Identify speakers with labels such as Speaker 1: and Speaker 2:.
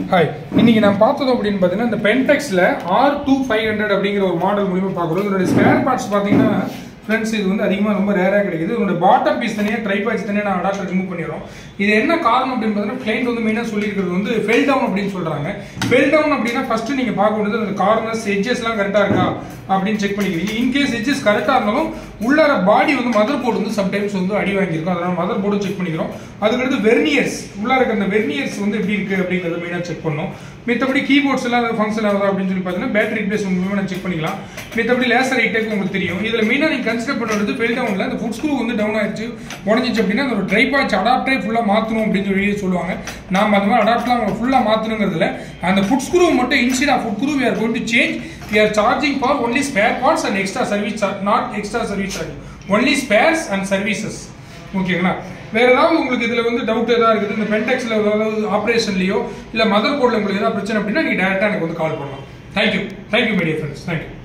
Speaker 1: hi இன்னைக்கு நான் பார்த்தது அப்படின்னு பார்த்தீங்கன்னா இந்த பென்டெக்ஸில் ஆர் டூ ஃபைவ் ஹண்ட்ரட் அப்படிங்கிற ஒரு மாடல் மூலியமா பார்க்குறோம் இதோட ஸ்பேர் பார்ட்ஸ் பார்த்தீங்கன்னா ஃப்ரெண்ட்ஸ் இது வந்து அதிகமாக ரொம்ப ரேராக கிடைக்குது இதோட பாட்டம் பீஸ் தனியாக ட்ரை பாய்ஸ் தனியாக நான் அடாப்டர் ரிமூவ் பண்ணிடுறோம் இது என்ன காரணம் அப்படின்னு பார்த்தீங்கன்னா கிளைண்ட் வந்து மெயினாக சொல்லியிருக்கிறது வந்து ஃபெல் டவுன் அப்படின்னு சொல்கிறாங்க ஃபெல் டவுன் அப்படின்னா ஃபஸ்ட்டு நீங்கள் பார்க்க வேண்டியது அந்த கார்னர்ஸ் எட்ஜஸ்லாம் கரெக்டாக இருக்கா அப்படின்னு செக் பண்ணிக்கிறீங்க இன்கேஸ் எட்ஜஸ் கரெக்டாக இருந்தாலும் உள்ளார பாடி வந்து மதர் போர்டு வந்து சம்டைம்ஸ் வந்து அடி வாங்கியிருக்கும் அதனால் மதர் போர்டும் செக் பண்ணிக்கிறோம் அதுக்கடுத்து வெர்னியர்ஸ் உள்ளார இருக்க அந்த வெர்னியர்ஸ் வந்து எப்படி இருக்குது அப்படிங்கிறத மெயினாக செக் பண்ணோம் மித்தபடி கீபோர்ட்ஸ் எல்லாம் ஃபங்க்ஷன் ஆகுதா அப்படின்னு சொல்லி பார்த்தீங்கன்னா பேட்டரி ரிப்ளேஸ்மெண்ட் மூலமாக நான் செக் பண்ணிக்கலாம் மித்தபடி லேசர் ஐட்டேக்கு உங்களுக்கு தெரியும் இதில் மெயினாக நீங்கள் கன்சிடர் பண்ணுறது ஃபெல் டவுனில் அந்த ஃபுட் ஸ்க்ரூ வந்து டவுன் ஆயிடுச்சு உடஞ்சிச்சு அப்படின்னா அந்த ட்ரை பாய்ச் அடாப்டே ஃபுல்லாக மாற்றணும் அப்படின்னு சொல்லி சொல்லுவாங்க நாம் அந்த மாதிரி அடாப்ட்லாம் ஃபுல்லாக மாற்றணுங்கிறதுல அந்த ஃபுட் ஸ்க்ரூ மட்டும் instead of foot screw we are going to change we are charging for only spare parts and extra service not extra service charge only spares and services ஓகேங்களா வேற ஏதாவது உங்களுக்கு இதுல வந்து டவுட் ஏதாவது இருக்குது இந்த பென்டெக்ஸ்ல ஏதாவது ஆப்ரேஷன்லயோ இல்ல மதர் போர்டில் உங்களுக்கு ஏதாவது பிரச்சனை அப்படின்னா நீங்க டேரக்டா எனக்கு வந்து கால் பண்ணலாம் thank you thank you media friends thank you